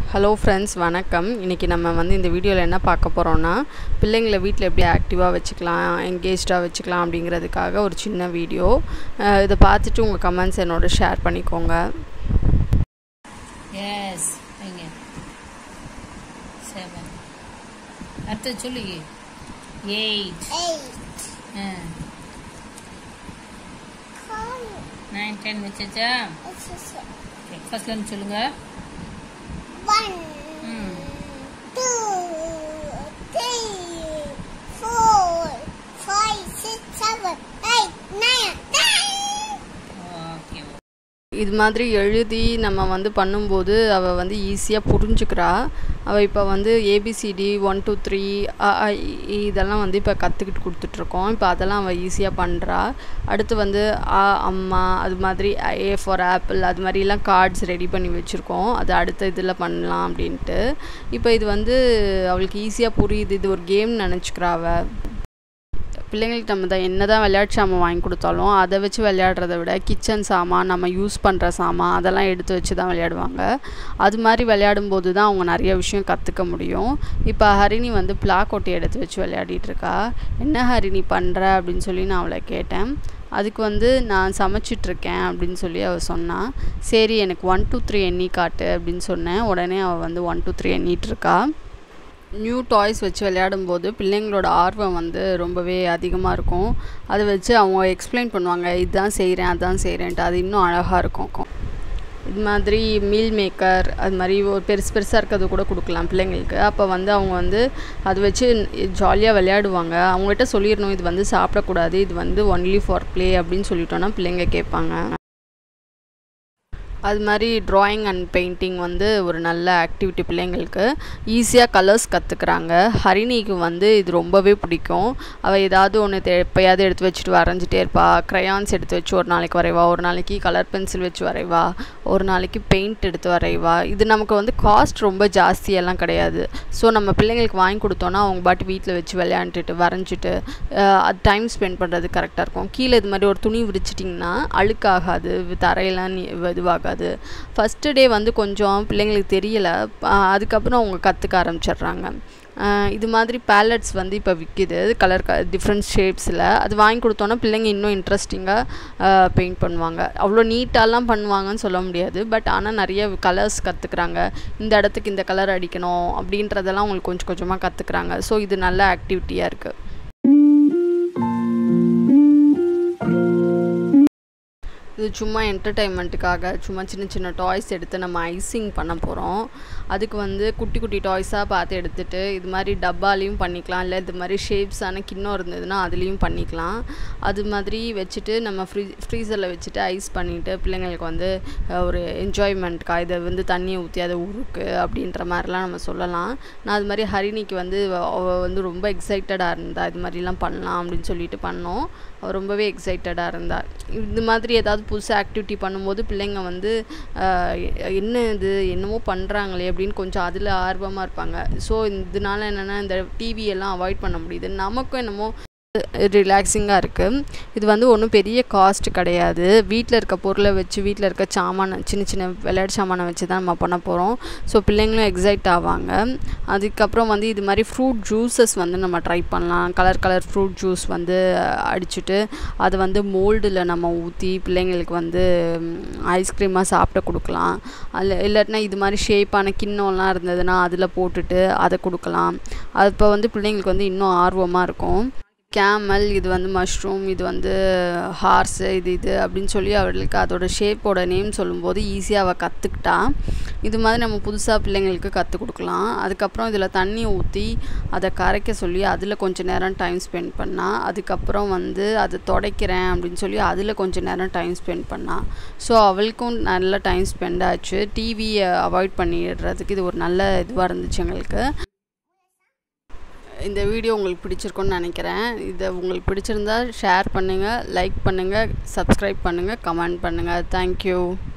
Hello friends வணக்கம் இன்றைக்கி நம்ம வந்து இந்த வீடியோவில் என்ன பார்க்க போகிறோன்னா பிள்ளைங்களை வீட்டில் எப்படி ஆக்டிவாக வச்சுக்கலாம் என்கேஜ்டாக வச்சுக்கலாம் அப்படிங்கிறதுக்காக ஒரு சின்ன வீடியோ அஹ் இதை பார்த்துட்டு உங்கள் கமெண்ட்ஸ் என்னோட ஷேர் பண்ணிக்கோங்க எஸ் வைங்க செவன் அடுத்து சொல்லு எயிட் நைன் டென் வச்சாச்சா ஃபர்ஸ்ட்ல இருந்து சொல்லுங்க One, ம் two, three, four, five, six, seven, eight, nine, ten. Okay இது மாதிரி எழுதி நம்ம வந்து பண்ணும்போது அவள் வந்து ஈஸியாக புரிஞ்சுக்கிறா அவள் இப்போ வந்து ஏபிசிடி ஒன் டூ த்ரீ இதெல்லாம் வந்து இப்போ கற்றுக்கிட்டு கொடுத்துட்ருக்கோம் இப்போ அதெல்லாம் அவள் ஈஸியாக பண்ணுறா அடுத்து வந்து ஆ அம்மா அது மாதிரி ஏ ஃபார் ஆப்பிள் அது மாதிரிலாம் கார்ட்ஸ் ரெடி பண்ணி வச்சுருக்கோம் அது அடுத்த இதில் பண்ணலாம் அப்படின்ட்டு இப்போ இது வந்து அவளுக்கு ஈஸியாக புரியுது இது ஒரு கேம் நினச்சிக்கிறா அவள் பிள்ளைங்களுக்கு நம்ம தான் என்ன தான் விளையாட்டு சாமான் வாங்கி கொடுத்தாலும் அதை வச்சு விளையாடுறத விட கிச்சன் சாமான் நம்ம யூஸ் பண்ணுற சாமான் அதெல்லாம் எடுத்து வச்சு தான் விளையாடுவாங்க அது மாதிரி விளையாடும் போது தான் அவங்க நிறைய விஷயம் கற்றுக்க முடியும் இப்போ ஹரிணி வந்து பிளாக்கொட்டி எடுத்து வச்சு விளையாடிட்டு இருக்கா என்ன ஹரிணி பண்ணுற அப்படின்னு சொல்லி நான் அவளை கேட்டேன் அதுக்கு வந்து நான் சமைச்சிட்ருக்கேன் அப்படின்னு சொல்லி அவள் சொன்னா சரி எனக்கு ஒன் டூ த்ரீ எண்ணி காட்டு அப்படின்னு சொன்னேன் உடனே அவள் வந்து ஒன் டூ த்ரீ எண்ணிட்டு இருக்கா நியூ டாய்ஸ் வச்சு விளையாடும்போது பிள்ளைங்களோட ஆர்வம் வந்து ரொம்பவே அதிகமாக இருக்கும் அதை வச்சு அவங்க எக்ஸ்பிளைன் பண்ணுவாங்க இதுதான் செய்கிறேன் அதான் செய்கிறேன்ட்டு அது இன்னும் அழகாக இருக்கும் இது மாதிரி மீல் மேக்கர் அது மாதிரி ஒரு பெருசு பெருசாக இருக்கிறது கூட கொடுக்கலாம் பிள்ளைங்களுக்கு அப்போ வந்து அவங்க வந்து அதை வச்சு ஜாலியாக விளையாடுவாங்க அவங்ககிட்ட சொல்லிடணும் இது வந்து சாப்பிடக்கூடாது இது வந்து ஒன்லி ஃபார் ப்ளே அப்படின்னு சொல்லிட்டோன்னா பிள்ளைங்க கேட்பாங்க அது மாதிரி ட்ராயிங் அண்ட் பெயிண்டிங் வந்து ஒரு நல்ல ஆக்டிவிட்டி பிள்ளைங்களுக்கு ஈஸியாக கலர்ஸ் கற்றுக்குறாங்க ஹரிணிக்கு வந்து இது ரொம்பவே பிடிக்கும் அவள் ஏதாவது ஒன்று தே எப்போயாவது எடுத்து வச்சுட்டு வரைஞ்சிட்டே இருப்பா க்ரையான்ஸ் எடுத்து வச்சு ஒரு நாளைக்கு வரைவா ஒரு நாளைக்கு கலர் பென்சில் வச்சு வரைவா ஒரு நாளைக்கு பெயிண்ட் எடுத்து வரைவா இது நமக்கு வந்து காஸ்ட் ரொம்ப ஜாஸ்தியெல்லாம் கிடையாது ஸோ நம்ம பிள்ளைங்களுக்கு வாங்கி கொடுத்தோன்னா அவங்க பாட்டு வீட்டில் வச்சு விளையாண்டுட்டு வரைஞ்சிட்டு அஹ், அது டைம் ஸ்பெண்ட் பண்ணுறது கரெக்டாக இருக்கும் கீழே இது மாதிரி ஒரு துணி விரிச்சிட்டிங்கன்னா அழுக்காகாது தரையெல்லாம் நீ இதுவாகாது ஃபஸ்ட்டு டே வந்து கொஞ்சம் பிள்ளைங்களுக்கு தெரியலை அதுக்கப்புறம் அவங்க கற்றுக்க ஆரம்பிச்சிடுறாங்க அஹ் இது மாதிரி பேலட்ஸ் வந்து இப்போ விற்கிது கலர் க டிஃப்ரெண்ட் ஷேப்ஸில் அது வாங்கி கொடுத்தோன்னா பிள்ளைங்க இன்னும் இன்ட்ரெஸ்டிங்காக பெயிண்ட் பண்ணுவாங்க அவ்வளோ நீட்டாலாம் பண்ணுவாங்கன்னு சொல்ல முடியாது பட் ஆனால் நிறைய கலர்ஸ் கற்றுக்குறாங்க இந்த இடத்துக்கு இந்த கலர் அடிக்கணும் அப்படின்றதெல்லாம் அவங்களுக்கு கொஞ்சம் கொஞ்சமாக கற்றுக்குறாங்க ஸோ இது நல்ல ஆக்டிவிட்டியாக இருக்குது இது சும்மா என்டர்டைன்மெண்ட்டுக்காக சும்மா சின்ன சின்ன டாய்ஸ் எடுத்து நம்ம ஐசிங் பண்ண போகிறோம் அதுக்கு வந்து குட்டி குட்டி டாய்ஸாக பார்த்து எடுத்துட்டு இது மாதிரி டப்பாலையும் பண்ணிக்கலாம் இல்லை இது மாதிரி ஷேப்ஸான கிண்ணம் இருந்ததுன்னா அதுலேயும் பண்ணிக்கலாம் அது மாதிரி வச்சுட்டு நம்ம ஃப்ரீ ஃப்ரீசரில் வச்சுட்டு ஐஸ் பண்ணிவிட்டு பிள்ளைங்களுக்கு வந்து அஹ், ஒரு என்ஜாய்மெண்ட்க்காக இதை வந்து தண்ணியை ஊற்றி அதை உருக்கு அப்படின்ற மாதிரிலாம் நம்ம சொல்லலாம் நான் அது மாதிரி ஹரிணிக்கு வந்து அவ வந்து ரொம்ப எக்ஸைட்டடாக இருந்தா இது மாதிரிலாம் பண்ணலாம் அப்படின்னு சொல்லிட்டு பண்ணோம் அவள் ரொம்பவே எக்ஸைட்டடாக இருந்தாள் இது மாதிரி ஏதாவது புதுசாக ஆக்டிவிட்டி பண்ணும்போது பிள்ளைங்க வந்து ஆஹ், எ- என்ன இது என்னமோ பண்ணுறாங்களே அப்படின்னு கொஞ்சம் அதில் ஆர்வமாக இருப்பாங்க ஸோ இதனால என்னென்னா இந்த டிவி எல்லாம் அவாய்ட் பண்ண முடியுது நமக்கும் என்னமோ ரிலாக்ஸிங்காக இருக்குது இது வந்து ஒன்றும் பெரிய காஸ்ட் கிடையாது வீட்டில் இருக்க பொருளை வச்சு வீட்டில் இருக்க சாமான சின்ன சின்ன விளையாட்டு சாமானை வச்சு தான் நம்ம பண்ண போகிறோம் ஸோ பிள்ளைங்களும் எக்ஸைட் ஆவாங்க அதுக்கப்புறம் வந்து இது மாதிரி ஃப்ரூட் ஜூஸஸ் வந்து நம்ம ட்ரை பண்ணலாம் கலர் கலர் ஃப்ரூட் ஜூஸ் வந்து அடிச்சுட்டு அதை வந்து மோல்டில் நம்ம ஊற்றி பிள்ளைங்களுக்கு வந்து ஐஸ்கிரீமாக சாப்பிட கொடுக்கலாம் அதில் இல்லாட்டினா இது மாதிரி ஷேப்பான கிண்ணம்லாம் இருந்ததுன்னா அதில் போட்டுட்டு அதை கொடுக்கலாம் அப்போ வந்து பிள்ளைங்களுக்கு வந்து இன்னும் ஆர்வமாக இருக்கும் கேமல் இது வந்து மஷ்ரூம் இது வந்து ஹார்ஸு இது இது அப்படின்னு சொல்லி அவர்களுக்கு அதோட ஷேப்போட நேம் சொல்லும்போது ஈஸியாக அவள் கற்றுக்கிட்டா இது மாதிரி நம்ம புதுசாக பிள்ளைங்களுக்கு கற்றுக் கொடுக்கலாம் அதுக்கப்புறம் இதில் தண்ணி ஊற்றி அதை கரைக்க சொல்லி அதில் கொஞ்ச நேரம் டைம் ஸ்பெண்ட் பண்ணா அதுக்கப்புறம் வந்து அதை துடைக்கிறேன் அப்படின்னு சொல்லி அதில் கொஞ்ச நேரம் டைம் ஸ்பெண்ட் பண்ணா ஸோ அவளுக்கும் நல்ல டைம் ஸ்பெண்ட் ஆச்சு டிவியை அவாய்ட் பண்ணிடுறதுக்கு இது ஒரு நல்ல இதுவாக இருந்துச்சு எங்களுக்கு இந்த வீடியோ உங்களுக்கு பிடிச்சிருக்கும்னு நினைக்கிறேன் இதை உங்களுக்கு பிடிச்சிருந்தா ஷேர் பண்ணுங்கள் லைக் பண்ணுங்கள் சப்ஸ்கிரைப் பண்ணுங்கள் கமெண்ட் பண்ணுங்கள் தேங்க்யூ